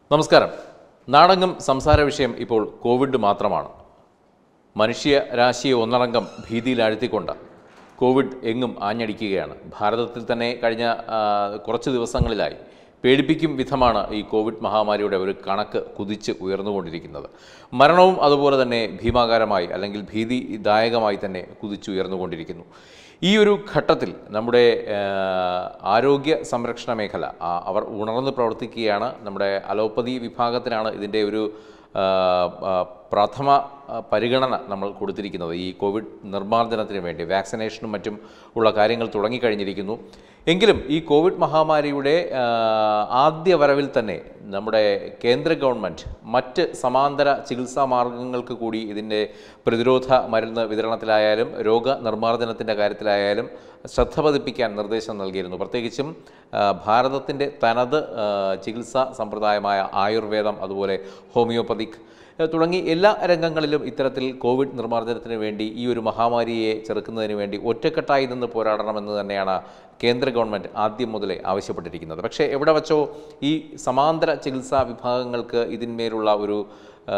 നമസ്കാരം നാടകം സംസാര വിഷയം ഇപ്പോൾ കോവിഡ് മാത്രമാണ് മനുഷ്യ രാശിയെ ഒന്നടങ്കം ഭീതിയിലാഴ്ത്തിക്കൊണ്ട് കോവിഡ് എങ്ങും ആഞ്ഞടിക്കുകയാണ് ഭാരതത്തിൽ തന്നെ കഴിഞ്ഞ ആ, കുറച്ച് ദിവസങ്ങളിലായി പേടിപ്പിക്കും വിധമാണ് ഈ കോവിഡ് മഹാമാരിയുടെ ഒരു കണക്ക് കുതിച്ച് ഉയർന്നുകൊണ്ടിരിക്കുന്നത് മരണവും അതുപോലെ തന്നെ ഭീമാകാരമായി അല്ലെങ്കിൽ ഭീതിദായകമായി തന്നെ കുതിച്ചുയർന്നുകൊണ്ടിരിക്കുന്നു ഈ ഒരു ഘട്ടത്തിൽ നമ്മുടെ ആ, ആരോഗ്യ സംരക്ഷണ മേഖല ആ, അവർ ഉണർന്ന് പ്രവർത്തിക്കുകയാണ് നമ്മുടെ അലോപ്പതി വിഭാഗത്തിനാണ് ഇതിൻ്റെ ഒരു ആ, ആ, പ്രഥമ ആ, പരിഗണന നമ്മൾ കൊടുത്തിരിക്കുന്നത് ഈ കോവിഡ് നിർമ്മാർജ്ജനത്തിന് വേണ്ടി വാക്സിനേഷനും മറ്റും ഉള്ള കാര്യങ്ങൾ തുടങ്ങിക്കഴിഞ്ഞിരിക്കുന്നു എങ്കിലും ഈ കോവിഡ് മഹാമാരിയുടെ ആ, ആദ്യ വരവിൽ തന്നെ നമ്മുടെ കേന്ദ്ര ഗവൺമെൻറ് മറ്റ് സമാന്തര ചികിത്സാ മാർഗങ്ങൾക്ക് കൂടി ഇതിൻ്റെ പ്രതിരോധ മരുന്ന് വിതരണത്തിലായാലും രോഗനിർമ്മാർജ്ജനത്തിൻ്റെ കാര്യത്തിലായാലും ശ്രദ്ധ പതിപ്പിക്കാൻ നിർദ്ദേശം നൽകിയിരുന്നു പ്രത്യേകിച്ചും ആ, ഭാരതത്തിൻ്റെ തനത് ആ, ചികിത്സാ സമ്പ്രദായമായ ആയുർവേദം അതുപോലെ ഹോമിയോപ്പതിക് ആ, തുടങ്ങി എല്ലാ രംഗങ്ങളിലും ഇത്തരത്തിൽ കോവിഡ് നിർമ്മാർജ്ജനത്തിന് വേണ്ടി ഈ ഒരു മഹാമാരിയെ ചെറുക്കുന്നതിന് വേണ്ടി ഒറ്റക്കെട്ടായി നിന്ന് പോരാടണമെന്ന് തന്നെയാണ് കേന്ദ്ര ഗവൺമെൻറ് ആദ്യം മുതലേ ആവശ്യപ്പെട്ടിരിക്കുന്നത് പക്ഷേ എവിടെ വച്ചോ ഈ സമാന്തര ചികിത്സാ വിഭാഗങ്ങൾക്ക് ഇതിന്മേലുള്ള ഒരു ആ,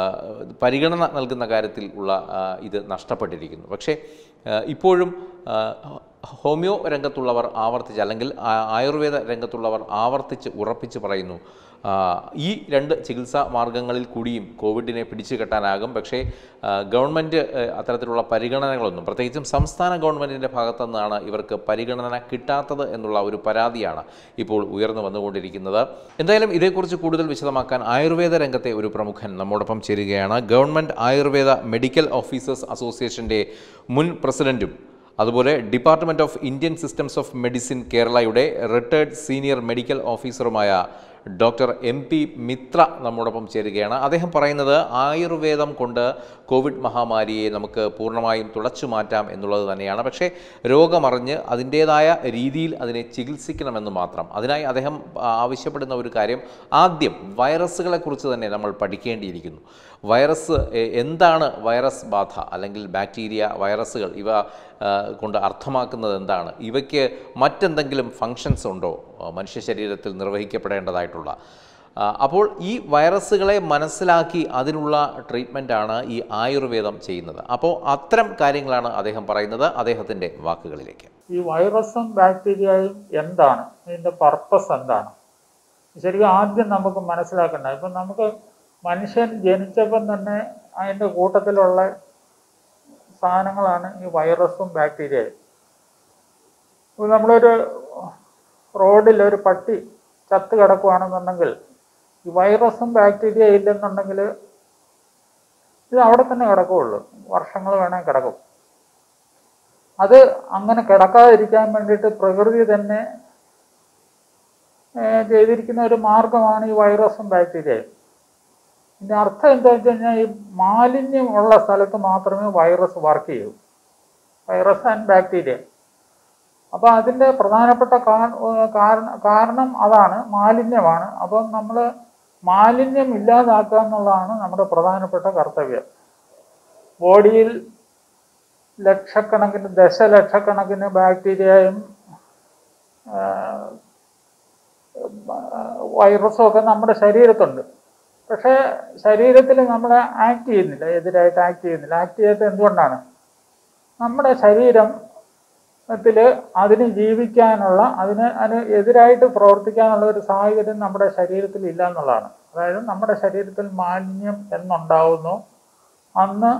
പരിഗണന നൽകുന്ന കാര്യത്തിൽ ഉള്ള ആ, ഇത് നഷ്ടപ്പെട്ടിരിക്കുന്നു പക്ഷേ ആ, ഇപ്പോഴും ആ, ഹോമിയോ രംഗത്തുള്ളവർ ആവർത്തിച്ച് അല്ലെങ്കിൽ ആ- ആയുർവേദ രംഗത്തുള്ളവർ ആവർത്തിച്ച് ഉറപ്പിച്ച് പറയുന്നു ആ, ഈ രണ്ട് ചികിത്സാ മാർഗങ്ങളിൽ കൂടിയും കോവിഡിനെ പിടിച്ചു കെട്ടാനാകും പക്ഷേ ആ, ഗവൺമെൻറ് ആ, അത്തരത്തിലുള്ള പരിഗണനകളൊന്നും പ്രത്യേകിച്ചും സംസ്ഥാന ഗവൺമെൻറ്റിൻ്റെ ഭാഗത്തു നിന്നാണ് ഇവർക്ക് പരിഗണന കിട്ടാത്തത് എന്നുള്ള ഒരു പരാതിയാണ് ഇപ്പോൾ ഉയർന്നു വന്നുകൊണ്ടിരിക്കുന്നത് എന്തായാലും ഇതേക്കുറിച്ച് കൂടുതൽ വിശദമാക്കാൻ ആയുർവേദ രംഗത്തെ ഒരു പ്രമുഖൻ നമ്മോടൊപ്പം ചേരുകയാണ് ഗവൺമെൻറ് ആയുർവേദ മെഡിക്കൽ ഓഫീസേഴ്സ് അസോസിയേഷൻ്റെ മുൻ പ്രസിഡന്റും അതുപോലെ department of Indian systems of medicine കേരളയുടെ റിട്ടയർഡ് സീനിയർ മെഡിക്കൽ ഓഫീസറുമായ ഡോക്ടർ എം പി മിത്ര നമ്മോടൊപ്പം ചേരുകയാണ് അദ്ദേഹം പറയുന്നത് ആയുർവേദം കൊണ്ട് കോവിഡ് മഹാമാരിയെ നമുക്ക് പൂർണ്ണമായും തുടച്ചു മാറ്റാം എന്നുള്ളത് തന്നെയാണ് പക്ഷേ രോഗമറിഞ്ഞ് അതിൻ്റേതായ രീതിയിൽ അതിനെ ചികിത്സിക്കണമെന്ന് മാത്രം അതിനായി അദ്ദേഹം ആവശ്യപ്പെടുന്ന ഒരു കാര്യം ആദ്യം വൈറസുകളെക്കുറിച്ച് തന്നെ നമ്മൾ പഠിക്കേണ്ടിയിരിക്കുന്നു വൈറസ് എ- എന്താണ് വൈറസ് ബാധ അല്ലെങ്കിൽ ബാക്ടീരിയ വൈറസുകൾ ഇവ ആ, കൊണ്ട് അർത്ഥമാക്കുന്നത് എന്താണ് ഇവയ്ക്ക് മറ്റെന്തെങ്കിലും ഫങ്ഷൻസ് ഉണ്ടോ ആ, മനുഷ്യ ശരീരത്തിൽ നിർവഹിക്കപ്പെടേണ്ടതായിട്ടുള്ള ആ, അപ്പോൾ ഈ വൈറസുകളെ മനസ്സിലാക്കി അതിനുള്ള ട്രീറ്റ്മെൻറ്റാണ് ഈ ആയുർവേദം ചെയ്യുന്നത് അപ്പോൾ അത്തരം കാര്യങ്ങളാണ് അദ്ദേഹം പറയുന്നത് അദ്ദേഹത്തിൻ്റെ വാക്കുകളിലേക്ക് ഈ വൈറസും ബാക്ടീരിയയും എന്താണ് ഇതിന്റെ പർപ്പസ് എന്താണ് ശരിക്കും ആദ്യം നമുക്ക് മനസ്സിലാക്കണ്ട ഇപ്പം നമുക്ക് മനുഷ്യൻ ജനിച്ചപ്പം തന്നെ അതിൻ്റെ കൂട്ടത്തിലുള്ള സാധനങ്ങളാണ് ഈ വൈറസും ബാക്ടീരിയയും ഇപ്പോൾ നമ്മളൊരു റോഡിൽ ഒരു പട്ടി ചത്ത് കിടക്കുകയാണെന്നുണ്ടെങ്കിൽ ഈ വൈറസും ബാക്ടീരിയ ഇല്ലെന്നുണ്ടെങ്കിൽ ഇത് അവിടെ തന്നെ കിടക്കുകയുള്ളൂ വർഷങ്ങൾ വേണേൽ കിടക്കും അത് അങ്ങനെ കിടക്കാതിരിക്കാൻ വേണ്ടിയിട്ട് പ്രകൃതി തന്നെ ഏഹ്, ചെയ്തിരിക്കുന്ന ഒരു മാർഗമാണ് ഈ വൈറസും ബാക്ടീരിയയും ഇതിന്റെ അർത്ഥം എന്താ വെച്ച് കഴിഞ്ഞാൽ ഈ മാലിന്യം ഉള്ള സ്ഥലത്ത് മാത്രമേ വൈറസ് വർക്ക് ചെയ്യൂ വൈറസ് ആൻഡ് ബാക്ടീരിയ അപ്പോൾ അതിൻ്റെ പ്രധാനപ്പെട്ട കാ- ഏഹ് കാരണം കാരണം അതാണ് മാലിന്യമാണ് അപ്പം നമ്മൾ മാലിന്യം ഇല്ലാതാക്കുക എന്നുള്ളതാണ് നമ്മുടെ പ്രധാനപ്പെട്ട കർത്തവ്യം ബോഡിയിൽ ലക്ഷക്കണക്കിന് ദശലക്ഷക്കണക്കിന് ബാക്ടീരിയയും വൈറസും ഒക്കെ നമ്മുടെ ശരീരത്തുണ്ട് പക്ഷേ ശരീരത്തിൽ നമ്മളെ ആക്ട് ചെയ്യുന്നില്ല എതിരായിട്ട് ആക്ട് ചെയ്യുന്നില്ല ആക്ട് ചെയ്യാത്ത എന്തുകൊണ്ടാണ് നമ്മുടെ ശരീരത്തിൽ അതിന് ജീവിക്കാനുള്ള അതിന് അതിന് എതിരായിട്ട് പ്രവർത്തിക്കാനുള്ള ഒരു സാഹചര്യം നമ്മുടെ ശരീരത്തിൽ ഇല്ല എന്നുള്ളതാണ് അതായത് നമ്മുടെ ശരീരത്തിൽ മാലിന്യം എന്നുണ്ടാവുന്നു അന്ന്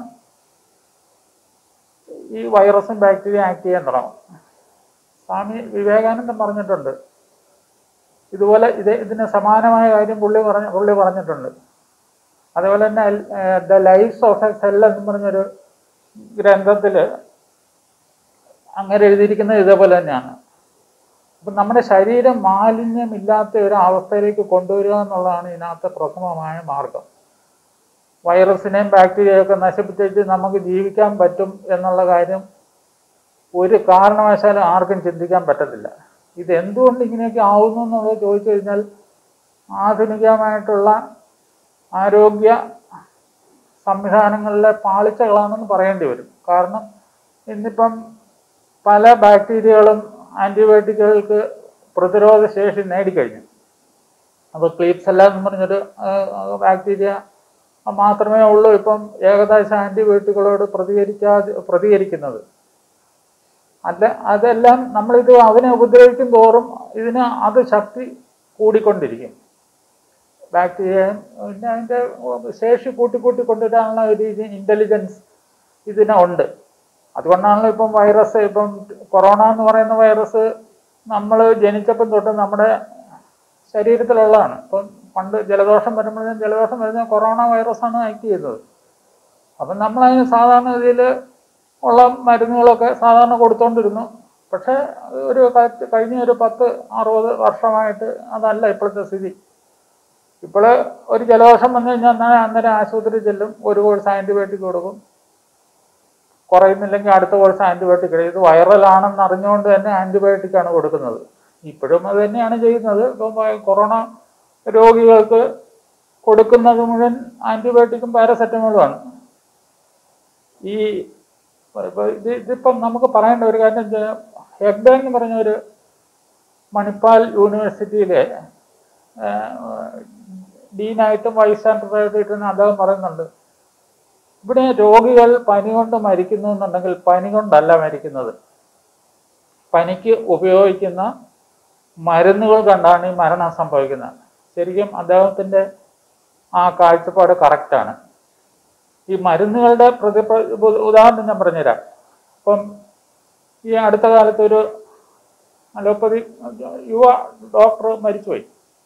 ഈ വൈറസും ബാക്ടീരിയ ആക്ട് ചെയ്യാൻ തുടങ്ങും സ്വാമി വിവേകാനന്ദൻ പറഞ്ഞിട്ടുണ്ട് ഇതുപോലെ ഇത് ഇതിന് സമാനമായ കാര്യം പുള്ളി പറഞ്ഞ പുള്ളി പറഞ്ഞിട്ടുണ്ട് അതേപോലെ തന്നെ the lives of a cell എന്ന് പറഞ്ഞൊരു ഗ്രന്ഥത്തിൽ അങ്ങനെ എഴുതിയിരിക്കുന്നത് ഇതേപോലെ തന്നെയാണ് അപ്പം നമ്മുടെ ശരീരം മാലിന്യമില്ലാത്ത ഒരു അവസ്ഥയിലേക്ക് കൊണ്ടുവരിക എന്നുള്ളതാണ് ഇതിനകത്തെ പ്രഥമമായ മാർഗം വൈറസിനെയും ബാക്ടീരിയയൊക്കെ നശിപ്പിച്ചിട്ട് നമുക്ക് ജീവിക്കാൻ പറ്റും എന്നുള്ള കാര്യം ഒരു കാരണവശാലും ആർക്കും ചിന്തിക്കാൻ പറ്റത്തില്ല ഇത് എന്തുകൊണ്ട് ഇങ്ങനെയൊക്കെ ആവുന്നു എന്നുള്ളത് ചോദിച്ചു കഴിഞ്ഞാൽ ആധുനികമായിട്ടുള്ള ആരോഗ്യ സംവിധാനങ്ങളിലെ പാളിച്ചകളാണെന്ന് പറയേണ്ടി വരും കാരണം ഇന്നിപ്പം പല ബാക്ടീരിയകളും ആൻറ്റിബയോട്ടിക്കുകൾക്ക് പ്രതിരോധ ശേഷി നേടിക്കഴിഞ്ഞു അപ്പോൾ ക്ലീപ്സെല്ല എന്ന് പറഞ്ഞൊരു ബാക്ടീരിയ മാത്രമേ ഉള്ളൂ ഇപ്പം ഏകദേശം ആൻറ്റിബയോട്ടിക്കുകളോട് പ്രതികരിക്കാതെ പ്രതികരിക്കുന്നത് അല്ല അതെല്ലാം നമ്മളിത് അതിനെ ഉപദ്രവിക്കും തോറും ഇതിന് അത് ശക്തി കൂടിക്കൊണ്ടിരിക്കും ബാക്ടീരിയ പിന്നെ അതിൻ്റെ ശേഷി കൂട്ടി കൂട്ടി കൊണ്ടുവരാനുള്ള ഒരു ഇൻ്റലിജൻസ് ഇതിനുണ്ട് അതുകൊണ്ടാണല്ലോ ഇപ്പം വൈറസ് ഇപ്പം കൊറോണ എന്ന് പറയുന്ന വൈറസ് നമ്മൾ ജനിച്ചപ്പം തൊട്ട് നമ്മുടെ ശരീരത്തിലുള്ളതാണ് ഇപ്പം പണ്ട് ജലദോഷം വരുമ്പോഴും ജലദോഷം വരുന്ന കൊറോണ വൈറസാണ് ആക്ട് ചെയ്തത് അപ്പം നമ്മളതിന് സാധാരണ രീതിയിൽ ഉള്ള മരുന്നുകളൊക്കെ സാധാരണ കൊടുത്തോണ്ടിരുന്നു പക്ഷേ അത് ഒരു കാറ്റ് കഴിഞ്ഞ ഒരു പത്ത് അറുപത് വർഷമായിട്ട് അതല്ല ഇപ്പോഴത്തെ സ്ഥിതി ഇപ്പോൾ ഒരു ജലദോഷം വന്നു കഴിഞ്ഞാൽ എന്നാൽ അന്നേരം ആശുപത്രി ചെല്ലും ഒരു കോഴ്സ് ആൻറ്റിബയോട്ടിക് കൊടുക്കും കുറയുന്നില്ലെങ്കിൽ അടുത്ത കോഴ്സ് ആൻറ്റിബയോട്ടിക് ഇത് വൈറലാണെന്ന് അറിഞ്ഞുകൊണ്ട് തന്നെ ആൻറ്റിബയോട്ടിക് ആണ് കൊടുക്കുന്നത് ഇപ്പോഴും അത് തന്നെയാണ് ചെയ്യുന്നത് ഇപ്പം വ- കൊറോണ രോഗികൾക്ക് കൊടുക്കുന്നത് മുഴുവൻ ആൻറ്റിബയോട്ടിക്കും പാരസെറ്റമോളുമാണ് ഈ ഇപ്പൊ ഇത് ഇതിപ്പം നമുക്ക് പറയേണ്ട ഒരു കാര്യം വെച്ചാൽ ഹെഗ്ഡെ എന്ന് പറഞ്ഞ ഒരു മണിപ്പാൽ യൂണിവേഴ്സിറ്റിയിലെ ഡീനായിട്ടും വൈസ് ചാൻസലറായിട്ടും അദ്ദേഹം പറയുന്നുണ്ട് ഇവിടെ രോഗികൾ പനി കൊണ്ട് മരിക്കുന്നു എന്നുണ്ടെങ്കിൽ പനി കൊണ്ടല്ല മരിക്കുന്നത് പനിക്ക് ഉപയോഗിക്കുന്ന മരുന്നുകൾ കണ്ടാണ് ഈ മരണം സംഭവിക്കുന്നത് ശരിക്കും അദ്ദേഹത്തിൻ്റെ ആ കാഴ്ചപ്പാട് കറക്റ്റാണ് ഈ മരുന്നുകളുടെ പ്രതി പ്ര- ഉദാഹരണം ഞാൻ പറഞ്ഞുതരാം അപ്പം ഈ അടുത്ത കാലത്ത് ഒരു അലോപ്പതി യുവ ഡോക്ടർ മരിച്ചുപോയി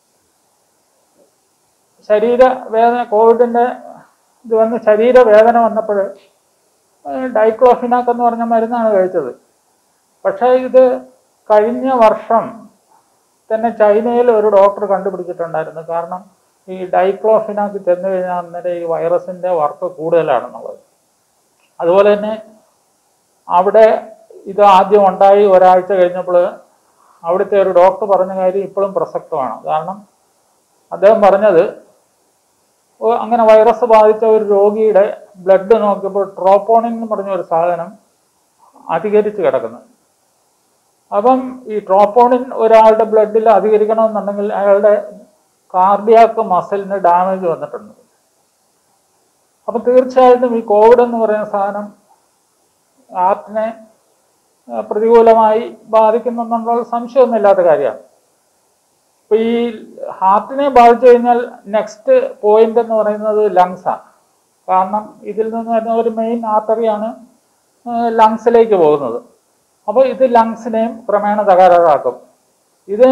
ശരീര വേദന കോവിഡിൻ്റെ ഇത് വന്ന് ശരീരവേദന വന്നപ്പോൾ ഡൈക്ലോഫിനാക്ക് എന്ന് പറഞ്ഞ മരുന്നാണ് കഴിച്ചത് പക്ഷേ ഇത് കഴിഞ്ഞ വർഷം തന്നെ ചൈനയിൽ ഒരു ഡോക്ടർ കണ്ടുപിടിച്ചിട്ടുണ്ടായിരുന്നു കാരണം ഈ ഡൈക്ലോഫിനാക്ക് ചെന്ന് കഴിഞ്ഞാൽ അന്നേരം ഈ വൈറസിൻ്റെ വർക്ക് കൂടുതലാണെന്നുള്ളത് അതുപോലെ തന്നെ അവിടെ ഇത് ആദ്യം ഉണ്ടായി ഒരാഴ്ച കഴിഞ്ഞപ്പോൾ അവിടുത്തെ ഒരു ഡോക്ടർ പറഞ്ഞ കാര്യം ഇപ്പോഴും പ്രസക്തമാണ് കാരണം അദ്ദേഹം പറഞ്ഞത് ഓ, അങ്ങനെ വൈറസ് ബാധിച്ച ഒരു രോഗിയുടെ ബ്ലഡ് നോക്കിയപ്പോൾ ട്രോപ്പോണിൻ എന്ന് പറഞ്ഞ ഒരു സാധനം അധികരിച്ച് കിടക്കുന്നു അപ്പം ഈ ട്രോപ്പോണിൻ ഒരാളുടെ ബ്ലഡിൽ അധികരിക്കണമെന്നുണ്ടെങ്കിൽ അയാളുടെ കാർഡിയാക്ക് മസിലിന് ഡാമേജ് വന്നിട്ടുണ്ട് അപ്പം തീർച്ചയായിട്ടും ഈ കോവിഡ് എന്ന് പറയുന്ന സാധനം ഹാർട്ടിനെ ആ, പ്രതികൂലമായി ബാധിക്കുന്നെന്നുള്ള സംശയമൊന്നുമില്ലാത്ത കാര്യമാണ് ഇപ്പൊ ഈ ഹാർട്ടിനെ ബാധിച്ചു കഴിഞ്ഞാൽ നെക്സ്റ്റ് പോയിന്റ് എന്ന് പറയുന്നത് ലങ്സാണ് കാരണം ഇതിൽ നിന്ന് വരുന്ന ഒരു മെയിൻ ആർട്ടറിയാണ് ലങ്സിലേക്ക് പോകുന്നത് അപ്പോൾ ഇത് ലങ്സിനെയും ക്രമേണ തകരാറാക്കും ഇത്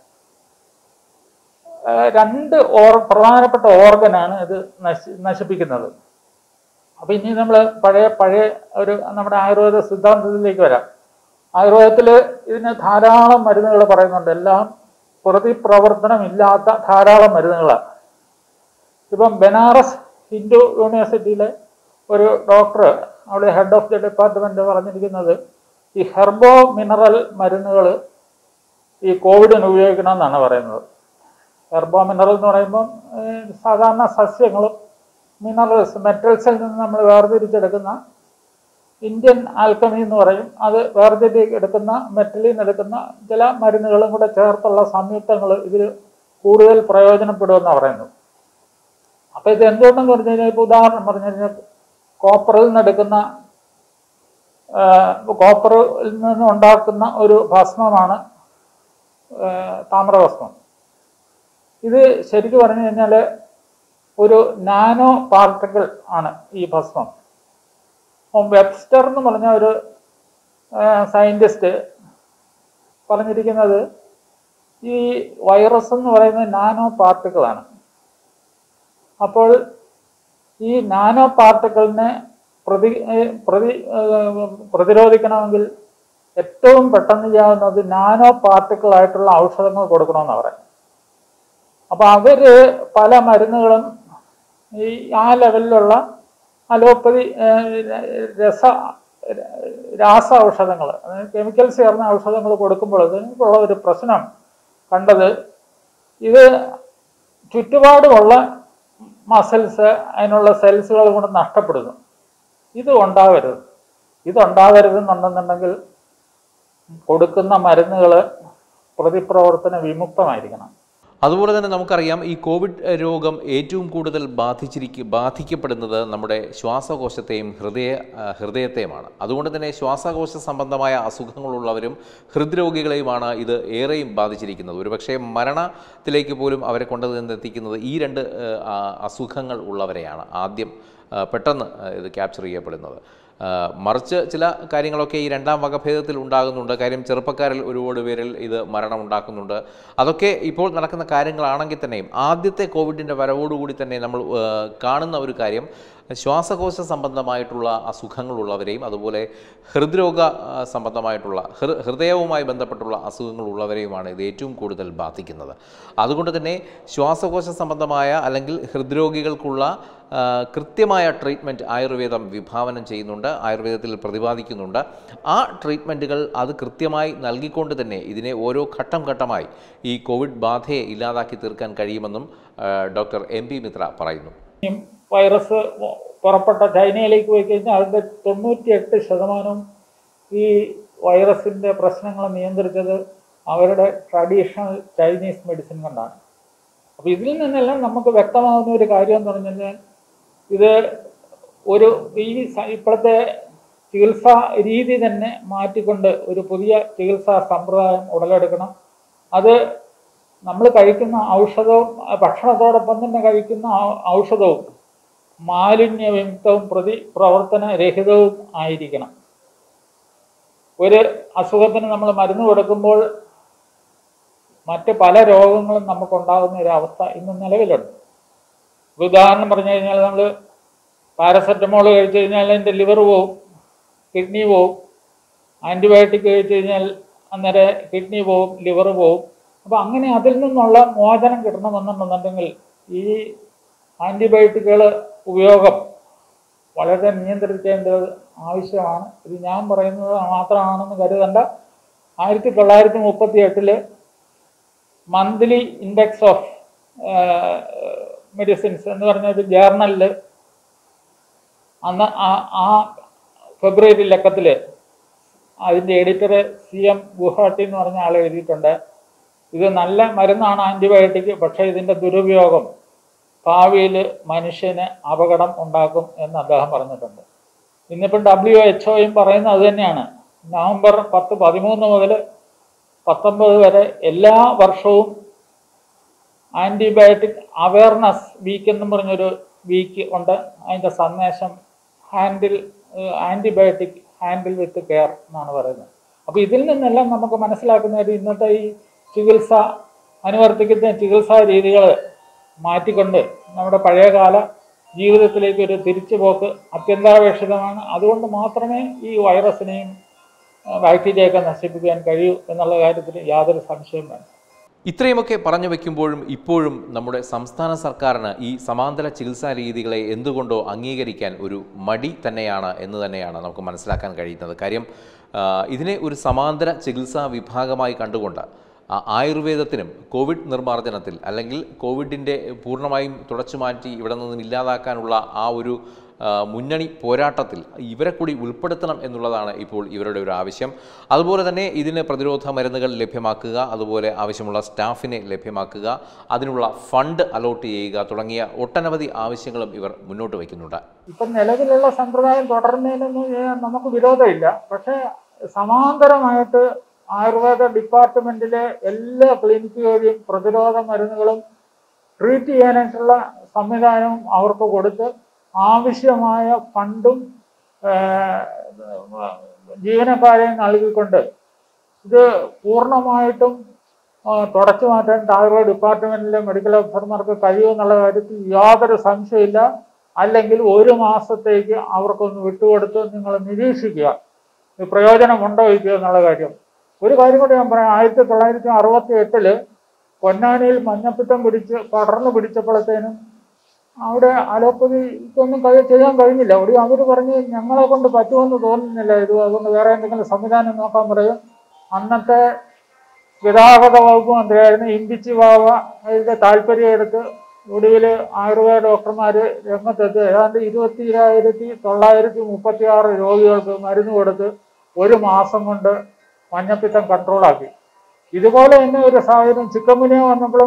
ആ, രണ്ട് ഓർ പ്രധാനപ്പെട്ട ഓർഗനാണ് ഇത് നശി നശിപ്പിക്കുന്നത് അപ്പോൾ ഇനി നമ്മൾ പഴയ പഴയ ഒരു നമ്മുടെ ആയുർവേദ സിദ്ധാന്തത്തിലേക്ക് വരാം ആയുർവേദത്തിൽ ഇതിന് ധാരാളം മരുന്നുകൾ പറയുന്നുണ്ട് എല്ലാം പ്രതിപ്രവർത്തനമില്ലാത്ത ധാരാളം മരുന്നുകളാണ് ഇപ്പം ബനാറസ് ഹിന്ദു യൂണിവേഴ്സിറ്റിയിലെ ഒരു ഡോക്ടർ അവിടെ ഹെഡ് ഓഫ് ദി ഡിപ്പാർട്ട്മെന്റ് പറഞ്ഞിരിക്കുന്നത് ഈ ഹെർബോ മിനറൽ മരുന്നുകൾ ഈ കോവിഡിന് ഉപയോഗിക്കണമെന്നാണ് പറയുന്നത് ഹെർബോ മിനറൽ എന്ന് പറയുമ്പം ഏഹ്, സാധാരണ സസ്യങ്ങളും മിനറൽസ് മെറ്റൽസിൽ നിന്ന് നമ്മൾ വേർതിരിച്ചെടുക്കുന്ന ഇന്ത്യൻ ആൽക്കമി എന്ന് പറയും അത് വേർതിരിച്ചെടുക്കുന്ന മെറ്റലിൽ നിന്ന് എടുക്കുന്ന ചില മരുന്നുകളും കൂടെ ചേർത്തുള്ള സംയുക്തങ്ങൾ ഇതിൽ കൂടുതൽ പ്രയോജനപ്പെടുമെന്നാണ് പറയുന്നത് അപ്പോൾ ഇത് എന്തുകൊണ്ടെന്ന് പറഞ്ഞു കഴിഞ്ഞാൽ ഇപ്പോൾ ഉദാഹരണം പറഞ്ഞു കഴിഞ്ഞാൽ കോപ്പറിൽ നിന്ന് എടുക്കുന്ന കോപ്പറിൽ നിന്ന് ഉണ്ടാക്കുന്ന ഒരു ഭസ്മമാണ് ആ, താമ്രഭസ്മം ഇത് ശരിക്കും പറഞ്ഞു കഴിഞ്ഞാൽ ഒരു നാനോ പാർട്ടിക്കിൾ ആണ് ഈ ഭസ്മം അപ്പം വെബ്സ്റ്റർ എന്ന് പറഞ്ഞ ഒരു സയൻറ്റിസ്റ്റ് പറഞ്ഞിരിക്കുന്നത് ഈ വൈറസ് എന്ന് പറയുന്നത് നാനോ പാർട്ടിക്കിളാണ് അപ്പോൾ ഈ നാനോ പാർട്ടിക്കിളിനെ പ്രതി ഏഹ് പ്രതി ഏഹ് പ്രതിരോധിക്കണമെങ്കിൽ ഏറ്റവും പെട്ടെന്ന് ചെയ്യാവുന്നത് നാനോ പാർട്ടിക്കിൾ ആയിട്ടുള്ള ഔഷധങ്ങൾ കൊടുക്കണമെന്നാണ് പറയുന്നത് അപ്പോൾ അവര് പല മരുന്നുകളും ഈ ആ ലെവലിലുള്ള അലോപ്പതി ഏഹ്, രസ രാസ ഔഷധങ്ങൾ അതായത് കെമിക്കൽസ് ചേർന്ന ഔഷധങ്ങൾ കൊടുക്കുമ്പോൾ ഇതിനുള്ള ഒരു പ്രശ്നം കണ്ടത് ഇത് ചുറ്റുപാടുമുള്ള മസിൽസ് അതിനുള്ള സെൽസുകൾ കൊണ്ട് നഷ്ടപ്പെടുന്നു ഇത് ഉണ്ടാവരുത് ഇത് ഉണ്ടാവരുതെന്നുണ്ടെന്നുണ്ടെങ്കിൽ കൊടുക്കുന്ന മരുന്നുകൾ പ്രതിപ്രവർത്തന വിമുക്തമായിരിക്കണം അതുപോലെ തന്നെ നമുക്കറിയാം ഈ കോവിഡ് രോഗം ഏറ്റവും കൂടുതൽ ബാധിച്ചിരിക്ക ബാധിക്കപ്പെടുന്നത് നമ്മുടെ ശ്വാസകോശത്തെയും ഹൃദയ ആ, ഹൃദയത്തെയുമാണ് അതുകൊണ്ട് തന്നെ ശ്വാസകോശ സംബന്ധമായ അസുഖങ്ങളുള്ളവരും ഹൃദ്രോഗികളെയുമാണ് ഇത് ഏറെയും ബാധിച്ചിരിക്കുന്നത് ഒരുപക്ഷെ മരണത്തിലേക്ക് പോലും അവരെ കൊണ്ടുവന്നെത്തിക്കുന്നത് ഈ രണ്ട് ആ, ആ, അസുഖങ്ങൾ ഉള്ളവരെയാണ് ആദ്യം ആ, പെട്ടെന്ന് ആ, ഇത് ക്യാപ്ചർ ചെയ്യപ്പെടുന്നത് ആ, മറിച്ച് ചില കാര്യങ്ങളൊക്കെ ഈ രണ്ടാം വകഭേദത്തിൽ ഉണ്ടാകുന്നുണ്ട് കാര്യം ചെറുപ്പക്കാരിൽ ഒരുപാട് പേരിൽ ഇത് മരണം ഉണ്ടാക്കുന്നുണ്ട് അതൊക്കെ ഇപ്പോൾ നടക്കുന്ന കാര്യങ്ങളാണെങ്കിൽ തന്നെയും ആദ്യത്തെ കോവിഡിൻ്റെ വരവോടുകൂടി തന്നെ നമ്മൾ ആ, കാണുന്ന ഒരു കാര്യം ശ്വാസകോശ സംബന്ധമായിട്ടുള്ള അസുഖങ്ങളുള്ളവരെയും അതുപോലെ ഹൃദ്രോഗ ആ, സംബന്ധമായിട്ടുള്ള ഹൃ ഹൃദയവുമായി ബന്ധപ്പെട്ടുള്ള അസുഖങ്ങളുള്ളവരെയുമാണ് ഇത് ഏറ്റവും കൂടുതൽ ബാധിക്കുന്നത് അതുകൊണ്ട് തന്നെ ശ്വാസകോശ സംബന്ധമായ അല്ലെങ്കിൽ ഹൃദ്രോഗികൾക്കുള്ള ആ, കൃത്യമായ ട്രീറ്റ്മെൻറ്റ് ആയുർവേദം വിഭാവനം ചെയ്യുന്നുണ്ട് ആയുർവേദത്തിൽ പ്രതിപാദിക്കുന്നുണ്ട് ആ ട്രീറ്റ്മെൻറ്റുകൾ അത് കൃത്യമായി നൽകിക്കൊണ്ട് തന്നെ ഇതിനെ ഓരോ ഘട്ടം ഘട്ടമായി ഈ കോവിഡ് ബാധയെ ഇല്ലാതാക്കി തീർക്കാൻ കഴിയുമെന്നും ആ, ഡോക്ടർ എം പി മിത്ര പറയുന്നു വൈറസ് പുറപ്പെട്ട ചൈനയിലേക്ക് പോയി കഴിഞ്ഞാൽ അതിൻ്റെ തൊണ്ണൂറ്റിയെട്ട് ശതമാനവും ഈ വൈറസിൻ്റെ പ്രശ്നങ്ങൾ നിയന്ത്രിച്ചത് അവരുടെ ട്രഡീഷണൽ ചൈനീസ് മെഡിസിൻ കൊണ്ടാണ് അപ്പോൾ ഇതിൽ നിന്നെല്ലാം നമുക്ക് വ്യക്തമാകുന്ന ഒരു കാര്യം എന്ന് പറഞ്ഞു കഴിഞ്ഞാൽ ഇത് ഒരു ഈ സ- ഇപ്പോഴത്തെ ചികിത്സാ രീതി തന്നെ മാറ്റിക്കൊണ്ട് ഒരു പുതിയ ചികിത്സാ സമ്പ്രദായം ഉടലെടുക്കണം അത് നമ്മൾ കഴിക്കുന്ന ഔഷധവും ആ ഭക്ഷണത്തോടൊപ്പം തന്നെ കഴിക്കുന്ന ഔ- ഔഷധവും മാലിന്യവിമുക്തവും പ്രതി പ്രവർത്തന രഹിതവും ആയിരിക്കണം ഒരു അസുഖത്തിന് നമ്മൾ മരുന്ന് കൊടുക്കുമ്പോൾ മറ്റ് പല രോഗങ്ങളും നമുക്കുണ്ടാകുന്ന ഒരു അവസ്ഥ ഇന്ന് നിലവിലുണ്ട് ഇപ്പൊ ഉദാഹരണം പറഞ്ഞു കഴിഞ്ഞാൽ നമ്മൾ പാരസെറ്റമോൾ കഴിച്ചു കഴിഞ്ഞാൽ അതിൻ്റെ ലിവർ പോവും കിഡ്നി പോവും ആൻറ്റിബയോട്ടിക് കഴിച്ചു കഴിഞ്ഞാൽ അന്നേരം കിഡ്നി പോവും ലിവർ പോവും അപ്പോൾ അങ്ങനെ അതിൽ നിന്നുള്ള മോചനം കിട്ടണമെന്നുണ്ടെന്നുണ്ടെങ്കിൽ ഈ ആൻറ്റിബയോട്ടിക്കുകൾ ഉപയോഗം വളരെ നിയന്ത്രിക്കേണ്ടത് ആവശ്യമാണ് ഇത് ഞാൻ പറയുന്നത് മാത്രമാണെന്ന് കരുതണ്ട ആയിരത്തി തൊള്ളായിരത്തി മുപ്പത്തി എട്ടില് മന്ത്ലി ഇൻഡെക്സ് ഓഫ് മെഡിസിൻസ് എന്ന് പറഞ്ഞ ഒരു ജേർണലിൽ അന്ന് ആ- ആ ഫെബ്രുവരി ലക്കത്തിൽ അതിൻ്റെ എഡിറ്റർ സി എം ഗുഹാട്ടി എന്ന് പറഞ്ഞ ആൾ എഴുതിയിട്ടുണ്ട് ഇത് നല്ല മരുന്നാണ് ആൻറ്റിബയോട്ടിക് പക്ഷേ ഇതിൻ്റെ ദുരുപയോഗം ഭാവിയിൽ മനുഷ്യന് അപകടം ഉണ്ടാക്കും എന്ന് അദ്ദേഹം പറഞ്ഞിട്ടുണ്ട് ഇന്നിപ്പം ഡബ്ല്യു എച്ച് ഒയും പറയുന്നത് അത് തന്നെയാണ് നവംബർ പത്ത് പതിമൂന്ന് മുതൽ പത്തൊമ്പത് വരെ എല്ലാ വർഷവും ആൻറ്റിബയോട്ടിക് അവയർനെസ് വീക്ക് എന്നും പറഞ്ഞൊരു വീക്ക് ഉണ്ട് അതിൻ്റെ സന്ദേശം handle antibiotic handle with care എന്നാണ് പറയുന്നത് അപ്പോൾ ഇതിൽ നിന്നെല്ലാം നമുക്ക് മനസ്സിലാക്കുന്ന ഒരു ഇന്നത്തെ ഈ ചികിത്സ അനുവർത്തിക്കുന്ന ചികിത്സാ രീതികൾ മാറ്റിക്കൊണ്ട് നമ്മുടെ പഴയകാല ജീവിതത്തിലേക്ക് ഒരു തിരിച്ചുപോക്ക് അത്യന്താപേക്ഷിതമാണ് അതുകൊണ്ട് മാത്രമേ ഈ വൈറസിനെയും ആ, ബാക്ടീരിയയൊക്കെ നശിപ്പിക്കാൻ കഴിയൂ എന്നുള്ള കാര്യത്തിൽ യാതൊരു സംശയവും വേണ്ട ഇത്രയുമൊക്കെ പറഞ്ഞു വെക്കുമ്പോഴും ഇപ്പോഴും നമ്മുടെ സംസ്ഥാന സർക്കാരിന് ഈ സമാന്തര ചികിത്സാ രീതികളെ എന്തുകൊണ്ടോ അംഗീകരിക്കാൻ ഒരു മടി തന്നെയാണ് എന്ന് തന്നെയാണ് നമുക്ക് മനസ്സിലാക്കാൻ കഴിയുന്നത് കാര്യം ആ, ഇതിനെ ഒരു സമാന്തര ചികിത്സാ വിഭാഗമായി കണ്ടുകൊണ്ട് ആ, ആയുർവേദത്തിനും കോവിഡ് നിർമ്മാർജ്ജനത്തിൽ അല്ലെങ്കിൽ കോവിഡിൻ്റെ പൂർണ്ണമായും തുടച്ചു മാറ്റി ഇവിടെ നിന്നും ഇല്ലാതാക്കാനുള്ള ആ ഒരു ആ, മുന്നണി പോരാട്ടത്തിൽ ഇവരെ കൂടി ഉൾപ്പെടുത്തണം എന്നുള്ളതാണ് ഇപ്പോൾ ഇവരുടെ ഒരു ആവശ്യം അതുപോലെ തന്നെ ഇതിന് പ്രതിരോധ മരുന്നുകൾ ലഭ്യമാക്കുക അതുപോലെ ആവശ്യമുള്ള സ്റ്റാഫിനെ ലഭ്യമാക്കുക അതിനുള്ള ഫണ്ട് അലോട്ട് ചെയ്യുക തുടങ്ങിയ ഒട്ടനവധി ആവശ്യങ്ങളും ഇവർ മുന്നോട്ട് വയ്ക്കുന്നുണ്ട് ഇപ്പം നിലവിലുള്ള സമ്പ്രദായം തുടർന്നതിനൊന്നും ഏ- നമുക്ക് വിരോധമില്ല പക്ഷേ സമാന്തരമായിട്ട് ആയുർവേദ ഡിപ്പാർട്ട്മെന്റിലെ എല്ലാ ക്ലിനിക്കുകളിലും പ്രതിരോധ മരുന്നുകളും ട്രീറ്റ് ചെയ്യാനായിട്ടുള്ള സംവിധാനവും അവർക്ക് കൊടുത്ത് ആവശ്യമായ ഫണ്ടും ജീവനക്കാരെ നൽകിക്കൊണ്ട് ഇത് പൂർണ്ണമായിട്ടും ആ, തുടച്ചു മാറ്റാൻ ആയുർവേദ ഡിപ്പാർട്ട്മെന്റിലെ മെഡിക്കൽ ഓഫീസർമാർക്ക് കഴിയുമെന്നുള്ള കാര്യത്തിൽ യാതൊരു സംശയമില്ല അല്ലെങ്കിൽ ഒരു മാസത്തേക്ക് അവർക്കൊന്ന് വിട്ടുകൊടുത്ത് നിങ്ങൾ നിരീക്ഷിക്കുക ഇത് പ്രയോജനമുണ്ടോ ഇല്ലയോ എന്നുള്ള കാര്യം ഒരു കാര്യം കൂടി ഞാൻ പറയാം ആയിരത്തി തൊള്ളായിരത്തി അറുപത്തി എട്ടില് പൊന്നാനിയിൽ മഞ്ഞപ്പിത്തം പിടിച്ച് പടർന്നു പിടിച്ചപ്പോഴത്തേനും അവിടെ അലോപ്പതിക്കൊന്നും കഴി ചെയ്യാൻ കഴിഞ്ഞില്ല അവിടെ അവർ പറഞ്ഞ് ഞങ്ങളെ കൊണ്ട് പറ്റുമെന്ന് തോന്നുന്നില്ല ഇത് അതുകൊണ്ട് വേറെ എന്തെങ്കിലും സംവിധാനം നോക്കാൻ പറയും അന്നത്തെ ഗതാഗത വകുപ്പ് മന്ത്രിയായിരുന്ന ഇമ്പിച്ചി ബാബ അതിൻ്റെ താല്പര്യം എടുത്ത് ഒടുവിൽ ആയുർവേദ ഡോക്ടർമാർ രംഗത്തെത്തി ഏതാണ്ട് ഇരുപത്തിരായിരത്തി തൊള്ളായിരത്തി മുപ്പത്തി ആറ് രോഗികൾക്ക് മരുന്ന് കൊടുത്ത് ഒരു മാസം കൊണ്ട് മഞ്ഞപ്പിത്തം കൺട്രോളാക്കി ഇതുപോലെ തന്നെ ഒരു സാഹചര്യം ചിക്കൻ ഗുനിയ വന്നപ്പോഴും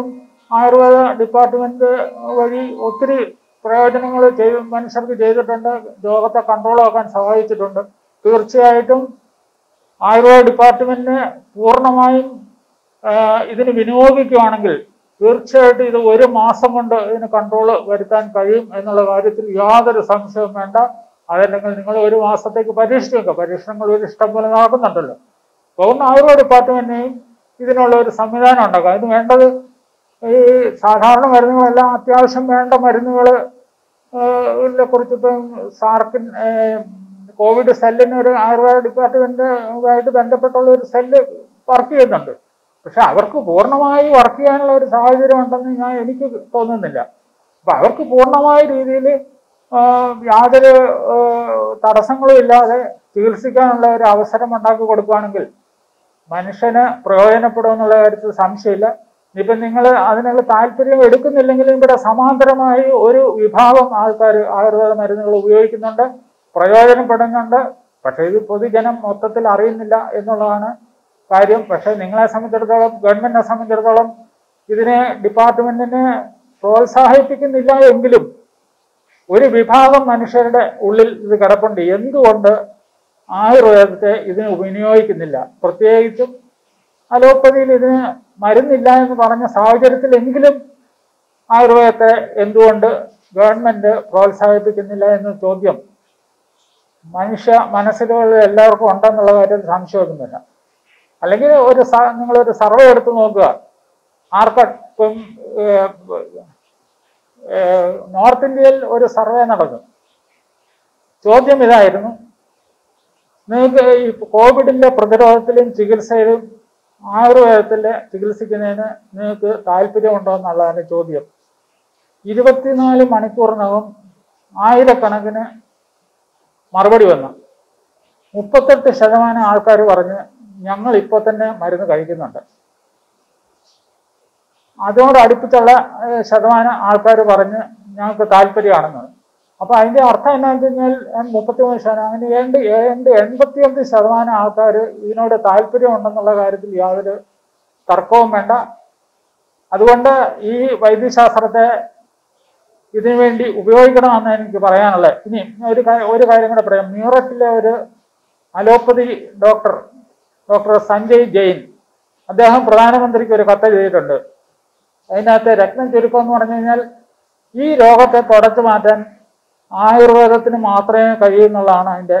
ആയുർവേദ ഡിപ്പാർട്ട്മെന്റ് വഴി ഒത്തിരി പ്രയോജനങ്ങൾ ചെയ്ത് മനുഷ്യർക്ക് ചെയ്തിട്ടുണ്ട് രോഗത്തെ കൺട്രോൾ ആക്കാൻ സഹായിച്ചിട്ടുണ്ട് തീർച്ചയായിട്ടും ആയുർവേദ ഡിപ്പാർട്ട്മെന്റിനെ പൂർണ്ണമായും ആ, ഇതിന് വിനിയോഗിക്കുകയാണെങ്കിൽ തീർച്ചയായിട്ടും ഇത് ഒരു മാസം കൊണ്ട് ഇതിന് കൺട്രോൾ വരുത്താൻ കഴിയും എന്നുള്ള കാര്യത്തിൽ യാതൊരു സംശയവും വേണ്ട അതല്ലെങ്കിൽ നിങ്ങൾ ഒരു മാസത്തേക്ക് പരീക്ഷിച്ച് നോക്കുക പരീക്ഷണങ്ങൾ ഒരു ഇഷ്ടം പോലെ നടക്കുന്നുണ്ടല്ലോ അതുകൊണ്ട് ആയുർവേദ ഡിപ്പാർട്ട്മെന്റിനെയും ഇതിനുള്ള ഒരു സംവിധാനം ഉണ്ടാക്കുക അതിന് വേണ്ടത് ഈ സാധാരണ മരുന്നുകളെല്ലാം അത്യാവശ്യം വേണ്ട മരുന്നുകൾ കുറിച്ച് ഇപ്പം സാർക്കിൻ ഏഹ്, കോവിഡ് സെല്ലിന് ഒരു ആയുർവേദ ഡിപ്പാർട്ട്മെന്റുമായിട്ട് ബന്ധപ്പെട്ടുള്ള ഒരു സെല്ല് വർക്ക് ചെയ്യുന്നുണ്ട് പക്ഷെ അവർക്ക് പൂർണ്ണമായി വർക്ക് ചെയ്യാനുള്ള ഒരു സാഹചര്യം ഉണ്ടെന്ന് ഞാൻ എനിക്ക് തോന്നുന്നില്ല അപ്പൊ അവർക്ക് പൂർണ്ണമായ രീതിയിൽ യാതൊരു ആ, തടസ്സങ്ങളും ഇല്ലാതെ ചികിത്സിക്കാനുള്ള ഒരു അവസരം ഉണ്ടാക്കി കൊടുക്കുകയാണെങ്കിൽ മനുഷ്യന് പ്രയോജനപ്പെടുമെന്നുള്ള കാര്യത്തിൽ സംശയമില്ല ഇപ്പം നിങ്ങൾ അതിനുള്ള താല്പര്യം എടുക്കുന്നില്ലെങ്കിലും ഇവിടെ സമാന്തരമായി ഒരു വിഭാഗം ആൾക്കാർ ആയുർവേദ മരുന്നുകൾ ഉപയോഗിക്കുന്നുണ്ട് പ്രയോജനപ്പെടുന്നുണ്ട് പക്ഷേ ഇത് പൊതുജനം മൊത്തത്തിൽ അറിയുന്നില്ല എന്നുള്ളതാണ് കാര്യം പക്ഷേ നിങ്ങളെ സംബന്ധിച്ചിടത്തോളം ഗവൺമെന്റിനെ സംബന്ധിച്ചിടത്തോളം ഇതിനെ ഡിപ്പാർട്ട്മെന്റിനെ പ്രോത്സാഹിപ്പിക്കുന്നില്ല എങ്കിലും ഒരു വിഭാഗം മനുഷ്യരുടെ ഉള്ളിൽ ഇത് കിടപ്പുണ്ട് എന്തുകൊണ്ട് ആയുർവേദത്തെ ഇതിന് വിനിയോഗിക്കുന്നില്ല പ്രത്യേകിച്ചും അലോപ്പതിയിൽ ഇതിന് മരുന്നില്ല എന്ന് പറഞ്ഞ സാഹചര്യത്തിൽ എങ്കിലും ആയുർവേദത്തെ എന്തുകൊണ്ട് ഗവൺമെന്റ് പ്രോത്സാഹിപ്പിക്കുന്നില്ല എന്ന ചോദ്യം മനുഷ്യ മനസ്സിലുള്ള എല്ലാവർക്കും ഉണ്ടെന്നുള്ള കാര്യത്തിൽ സംശയമൊന്നുമില്ല അല്ലെങ്കിൽ ഒരു സ- നിങ്ങളൊരു സർവേ എടുത്ത് നോക്കുക ആർക്ക ഇപ്പം ഏഹ്, ഏഹ്, നോർത്ത് ഇന്ത്യയിൽ ഒരു സർവേ നടന്നു ചോദ്യം ഇതായിരുന്നു നിങ്ങൾക്ക് ഈ കോവിഡിന്റെ പ്രതിരോധത്തിലും ചികിത്സയിലും ആയുർവേദത്തിലെ ചികിത്സിക്കുന്നതിന് നിങ്ങൾക്ക് താല്പര്യമുണ്ടോ എന്നുള്ളതാണ് ചോദ്യം ഇരുപത്തിനാല് മണിക്കൂറിനകം ആയിരക്കണക്കിന് മറുപടി വന്നു മുപ്പത്തെട്ട് ശതമാനം ആൾക്കാർ പറഞ്ഞ് ഞങ്ങൾ ഇപ്പോൾ തന്നെ മരുന്ന് കഴിക്കുന്നുണ്ട് അതോട് അടുപ്പിച്ചുള്ള ഏഹ്, ശതമാനം ആൾക്കാർ പറഞ്ഞ് ഞങ്ങൾക്ക് താല്പര്യമാണെന്ന് അപ്പൊ അതിന്റെ അർത്ഥം എന്താണെന്ന് വെച്ച് കഴിഞ്ഞാൽ മുപ്പത്തി മൂന്ന് ശതമാനം അങ്ങനെ ഏണ്ട് ഏണ്ട് എൺപത്തിയഞ്ച് ശതമാനം ആൾക്കാർ ഇതിനോട് താല്പര്യം ഉണ്ടെന്നുള്ള കാര്യത്തിൽ യാതൊരു തർക്കവും വേണ്ട അതുകൊണ്ട് ഈ വൈദ്യശാസ്ത്രത്തെ ഇതിനു വേണ്ടി ഉപയോഗിക്കണമെന്ന് എനിക്ക് പറയാനുള്ളത് ഇനി ഒരു കാ- ഒരു കാര്യം കൂടെ പറയാം മ്യൂററ്റിലെ ഒരു allopathy doctor doctor Sanjay Jain അദ്ദേഹം പ്രധാനമന്ത്രിക്ക് ഒരു കത്ത് എഴുതിയിട്ടുണ്ട് അതിനകത്ത് രത്നം ചുരുക്കം എന്ന് പറഞ്ഞു കഴിഞ്ഞാൽ ഈ രോഗത്തെ തുടച്ചു മാറ്റാൻ ആയുർവേദത്തിന് മാത്രമേ കഴിയൂ എന്നുള്ളതാണ് അതിൻ്റെ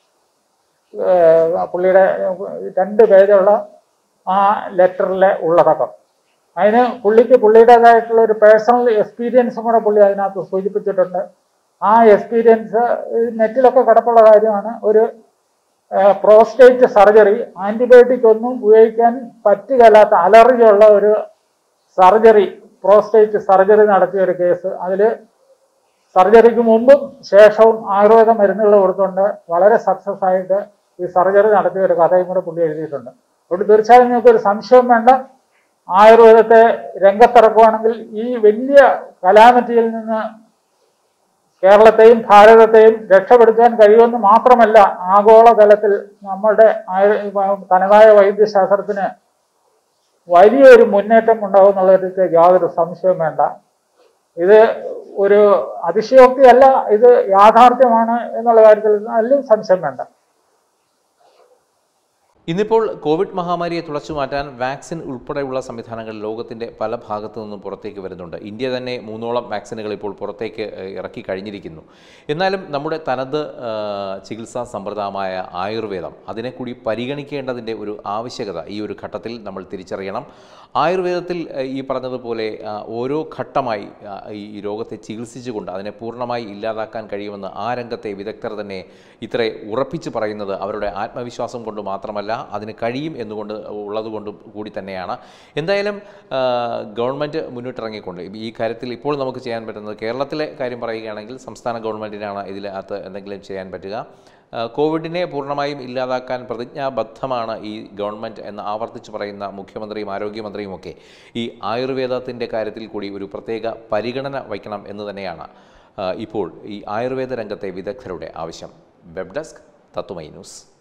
ഏഹ്, പുള്ളിയുടെ ഏഹ്, രണ്ട് പേജുള്ള ആ ലെറ്ററിലെ ഉള്ളടക്കം അതിന് പുള്ളിക്ക് പുള്ളിയുടേതായിട്ടുള്ള ഒരു പേഴ്സണൽ എക്സ്പീരിയൻസും കൂടെ പുള്ളി അതിനകത്ത് സൂചിപ്പിച്ചിട്ടുണ്ട് ആ എക്സ്പീരിയൻസ് നെറ്റിലൊക്കെ കിടപ്പുള്ള കാര്യമാണ് ഒരു പ്രോസ്റ്റേറ്റ് സർജറി ആന്റിബയോട്ടിക് ഒന്നും ഉപയോഗിക്കാൻ പറ്റുകയില്ലാത്ത അലർജി ഉള്ള ഒരു സർജറി പ്രോസ്റ്റേറ്റ് സർജറി നടത്തിയ ഒരു കേസ് അതിൽ സർജറിക്ക് മുമ്പും ശേഷവും ആയുർവേദ മരുന്നുകൾ കൊടുത്തുകൊണ്ട് വളരെ സക്സസ് ആയിട്ട് ഈ സർജറി നടത്തിയ ഒരു കഥയും കൂടെ പുള്ളി എഴുതിയിട്ടുണ്ട് അതുകൊണ്ട് തീർച്ചയായും നിങ്ങൾക്ക് ഒരു സംശയം വേണ്ട ആയുർവേദത്തെ രംഗത്തിറക്കുവാണെങ്കിൽ ഈ വലിയ കലാമിറ്റിയിൽ നിന്ന് കേരളത്തെയും ഭാരതത്തെയും രക്ഷപ്പെടുത്താൻ കഴിയുമെന്ന് മാത്രമല്ല ആഗോളതലത്തിൽ നമ്മളുടെ ആയു- തനതായ വൈദ്യശാസ്ത്രത്തിന് വലിയൊരു മുന്നേറ്റം ഉണ്ടാവും എന്നുള്ളതിൽ യാതൊരു സംശയവും വേണ്ട ഇത് ഒരു അതിശയോക്തിയല്ല ഇത് യാഥാർത്ഥ്യമാണ് എന്നുള്ള കാര്യത്തിൽ അതിലും സംശയം വേണ്ട ഇന്നിപ്പോൾ കോവിഡ് മഹാമാരിയെ തുളച്ചു മാറ്റാൻ വാക്സിൻ ഉൾപ്പെടെയുള്ള സംവിധാനങ്ങൾ ലോകത്തിൻ്റെ പല ഭാഗത്തു നിന്നും പുറത്തേക്ക് വരുന്നുണ്ട് ഇന്ത്യ തന്നെ മൂന്നോളം വാക്സിനുകൾ ഇപ്പോൾ പുറത്തേക്ക് ഏഹ്, ഇറക്കി കഴിഞ്ഞിരിക്കുന്നു എന്നാലും നമ്മുടെ തനത് ഏഹ്, ചികിത്സാ സമ്പ്രദായമായ ആയുർവേദം അതിനെ കൂടി പരിഗണിക്കേണ്ടതിൻ്റെ ഒരു ആവശ്യകത ഈ ഒരു ഘട്ടത്തിൽ നമ്മൾ തിരിച്ചറിയണം ആയുർവേദത്തിൽ ഏഹ്, ഈ പറഞ്ഞതുപോലെ ആ, ഓരോ ഘട്ടമായി ആ, ഈ രോഗത്തെ ചികിത്സിച്ചുകൊണ്ട് അതിനെ പൂർണ്ണമായി ഇല്ലാതാക്കാൻ കഴിയുമെന്ന് ആ രംഗത്തെ വിദഗ്ധർ തന്നെ ഇത്ര ഉറപ്പിച്ച് പറയുന്നത് അവരുടെ ആത്മവിശ്വാസം കൊണ്ട് മാത്രമല്ല അതിന് കഴിയും എന്നുകൊണ്ട് ഉള്ളതുകൊണ്ട് കൂടി തന്നെയാണ് എന്തായാലും ആ, ഗവൺമെൻറ് മുന്നിട്ടിറങ്ങിക്കൊണ്ട് ഈ കാര്യത്തിൽ ഇപ്പോൾ നമുക്ക് ചെയ്യാൻ പറ്റുന്നത് കേരളത്തിലെ കാര്യം പറയുകയാണെങ്കിൽ സംസ്ഥാന ഗവൺമെൻറ്റിനാണ് ഇതിനകത്ത് എന്തെങ്കിലും ചെയ്യാൻ പറ്റുക ആ, കോവിഡിനെ പൂർണ്ണമായും ഇല്ലാതാക്കാൻ പ്രതിജ്ഞാബദ്ധമാണ് ഈ ഗവൺമെൻറ് എന്ന് ആവർത്തിച്ച് പറയുന്ന മുഖ്യമന്ത്രിയും ആരോഗ്യമന്ത്രിയും ഒക്കെ ഈ ആയുർവേദത്തിൻ്റെ കാര്യത്തിൽ കൂടി ഒരു പ്രത്യേക പരിഗണന വയ്ക്കണം എന്ന് തന്നെയാണ് ആ, ഇപ്പോൾ ഈ ആയുർവേദ രംഗത്തെ വിദഗ്ധരുടെ ആവശ്യം വെബ് ഡെസ്ക് തത്തുമൈ ന്യൂസ്